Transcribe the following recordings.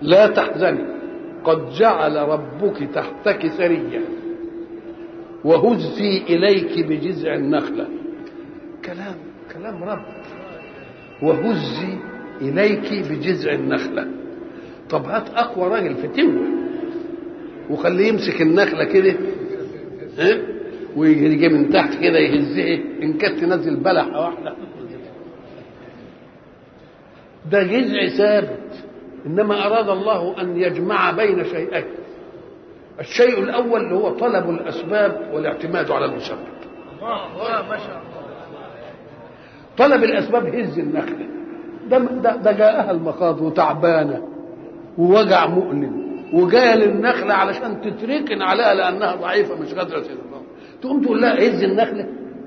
لا تحزني قد جعل ربك تحتك سريا وهزي اليك بجذع النخله كلام كلام رب وهزي اليك بجذع النخله طب هات اقوى راجل فتوه وخليه يمسك النخله كده ها ويجي من تحت كده يهزها ان كانت تنزل بلحه واحده ده جذع ثابت انما اراد الله ان يجمع بين شيئين الشيء الاول اللي هو طلب الاسباب والاعتماد على المسبب الله ما شاء الله طلب الاسباب هز النخله ده ده, ده جاءها المخاض وتعبانه ووجع مؤلم وجايه للنخله علشان تتركن عليها لانها ضعيفه مش قادره تنفع تقوم تقول لها هز النخله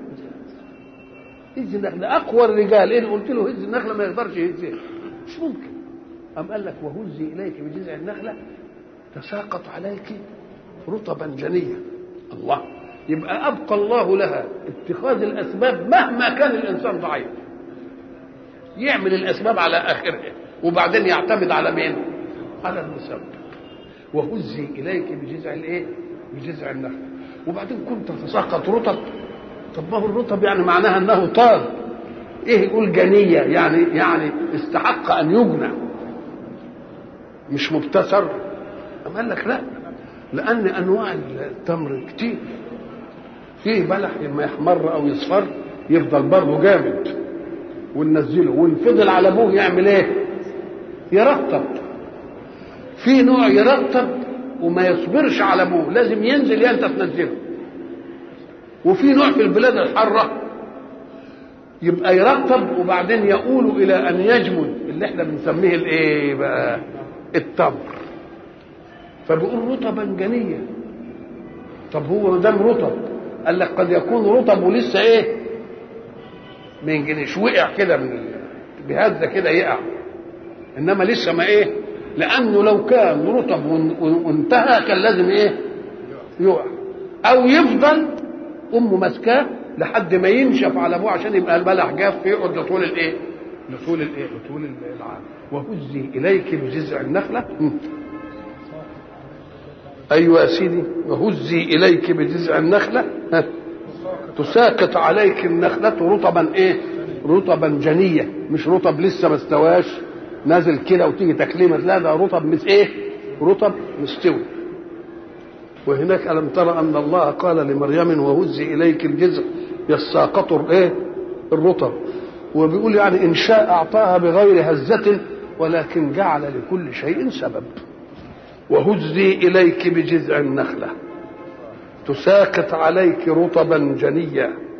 هز النخله اقوى الرجال ايه قلت له هز النخله ما يقدرش يهزها مش ممكن أم قال لك وهزي إليك بجذع النخلة تساقط عليك رطبا جنيا الله يبقى أبقى الله لها اتخاذ الأسباب مهما كان الإنسان ضعيف يعمل الأسباب على آخرها وبعدين يعتمد على مين؟ على المسبب وهزي إليك بجذع الإيه؟ بجذع النخلة وبعدين كنت تساقط رطب طب ما هو الرطب يعني معناها أنه طال ايه يقول جنية يعني يعني استحق ان يجنى مش مبتسر أم قال لك لا لان انواع التمر كتير فيه بلح لما يحمر او يصفر يفضل برضه جامد وننزله ونفضل على ابوه يعمل ايه يرطب في نوع يرطب وما يصبرش على ابوه لازم ينزل يا انت تنزله وفي نوع في البلاد الحاره يبقى يرطب وبعدين يقول الى ان يجمد اللي احنا بنسميه الايه بقى التمر فبيقول رطبا جنيا طب هو دام رطب قال لك قد يكون رطب ولسه ايه ما ينجنيش وقع كده من بهذا كده يقع انما لسه ما ايه لانه لو كان رطب وانتهى كان لازم ايه يقع او يفضل امه ماسكاه لحد ما ينشف على ابوه عشان يبقى البلح جاف يقعد لطول الايه؟ لطول الايه؟ لطول العام وهزي اليك بجذع النخله ايوه يا سيدي وهزي اليك بجذع النخله ها. تساقط عليك النخله رطبا ايه؟ رطبا جنيه مش رطب لسه ما استواش نازل كده وتيجي تكليمه لا ده رطب مس ايه؟ رطب مستوي وهناك ألم ترى أن الله قال لمريم وهزي إليك الجزء يساقط الايه الرطب وبيقول يعني إن شاء أعطاها بغير هزة ولكن جعل لكل شيء سبب وهزي إليك بجذع النخلة تساقط عليك رطبا جنيا